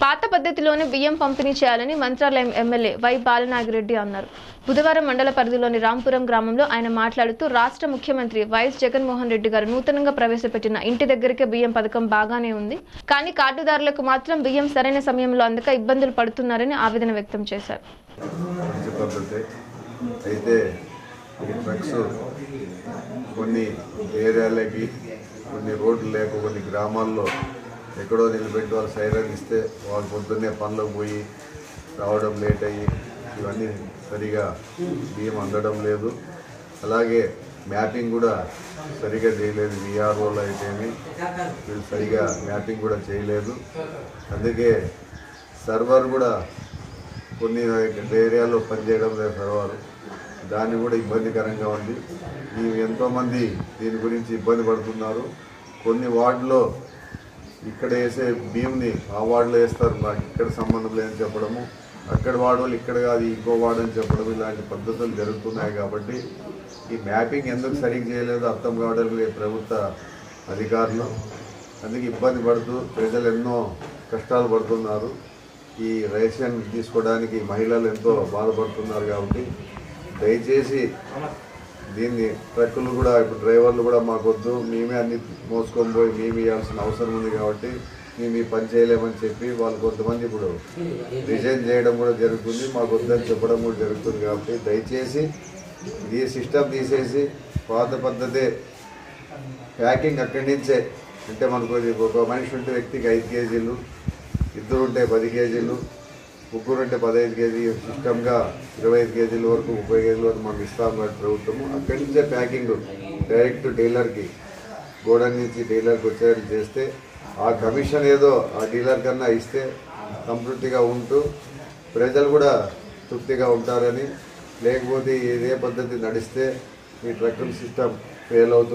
పాత పద్ధతిలోనే బియ్యం పంపిణీ చేయాలని మంత్రాలయం ఎమ్మెల్యే వై బాలనాగిరెడ్డి అన్నారు బుధవారం మండల పరిధిలోని రాంపురం గ్రామంలో ఆయన మాట్లాడుతూ రాష్ట్ర ముఖ్యమంత్రి వైఎస్ జగన్మోహన్ రెడ్డి గారు నూతనంగా ప్రవేశపెట్టిన ఇంటి దగ్గరికే బియ్యం పథకం బాగానే ఉంది కానీ కార్డుదారులకు మాత్రం బియ్యం సరైన సమయంలో అందక ఇబ్బందులు పడుతున్నారని ఆవేదన వ్యక్తం చేశారు మంచి పద్ధతి అయితే ఈ ట్రక్స్ కొన్ని ఏరియాలకి కొన్ని రోడ్లు లేక కొన్ని గ్రామాల్లో ఎక్కడో నిలబెట్టి వాళ్ళు సైరన్ ఇస్తే వాళ్ళు పొద్దున్నే పనులకు పోయి రావడం లేట్ అయ్యి ఇవన్నీ సరిగా బియ్యం అందడం లేదు అలాగే మ్యాపింగ్ కూడా సరిగా చేయలేదు విఆర్ఓలు అయితేమి వీళ్ళు సరిగా మ్యాపింగ్ కూడా చేయలేదు అందుకే సర్వర్ కూడా కొన్ని ఏరియాలో పనిచేయడం లేదు సర్వర్ దాన్ని కూడా ఇబ్బందికరంగా ఉంది ఈ ఎంతోమంది దీని గురించి ఇబ్బంది పడుతున్నారు కొన్ని వార్డులో ఇక్కడ వేసే బియ్యంని ఆ వార్డులో వేస్తారు నాకు ఇక్కడ సంబంధం లేదని చెప్పడము అక్కడ వాడు వాళ్ళు ఇక్కడ కాదు ఇంకో వార్డు అని చెప్పడం ఇలాంటి పద్ధతులు జరుగుతున్నాయి కాబట్టి ఈ మ్యాపింగ్ ఎందుకు సరిగ్గా చేయలేదో అర్థం కావడం లేదు ప్రభుత్వ అధికారులు అందుకే ఇబ్బంది పడుతూ ప్రజలు ఎన్నో కష్టాలు పడుతున్నారు ఈ రేషన్ తీసుకోవడానికి మహిళలు ఎంతో బాధపడుతున్నారు కాబట్టి దయచేసి దీన్ని ట్రక్కులు కూడా ఇప్పుడు డ్రైవర్లు కూడా మాకు వద్దు మేమే అన్ని మోసుకొని పోయి మేము ఇవ్వాల్సిన అవసరం ఉంది కాబట్టి మేము ఈ పని చేయలేమని చెప్పి వాళ్ళు కొంతమంది ఇప్పుడు రిజైన్ చేయడం కూడా జరుగుతుంది మాకు వద్దని చెప్పడం కూడా జరుగుతుంది కాబట్టి దయచేసి ఈ సిస్టమ్ తీసేసి పాత పద్ధతే ప్యాకింగ్ అక్కడి నుంచే అంటే మనకు ఇది ఒక మనిషి ఉంటే వ్యక్తికి ఐదు కేజీలు ఇద్దరు ఉంటే పది కేజీలు ముగ్గురు ఉంటే పదహైదు కేజీ సిస్టమ్గా ఇరవై ఐదు కేజీల వరకు ముప్పై కేజీల వరకు మనకు ఇస్తాం కాబట్టి ప్రభుత్వము అక్కడి నుంచే ప్యాకింగ్ డైరెక్ట్ డీలర్కి గోడౌన్ నుంచి డీలర్కి వచ్చేటట్టు చేస్తే ఆ కమిషన్ ఏదో ఆ డీలర్ కన్నా ఇస్తే సంతృప్తిగా ఉంటూ ప్రజలు కూడా తృప్తిగా ఉంటారని లేకపోతే ఇదే పద్ధతి నడిస్తే ఈ ట్రక్కుల సిస్టమ్ ఫెయిల్ అవుతుంది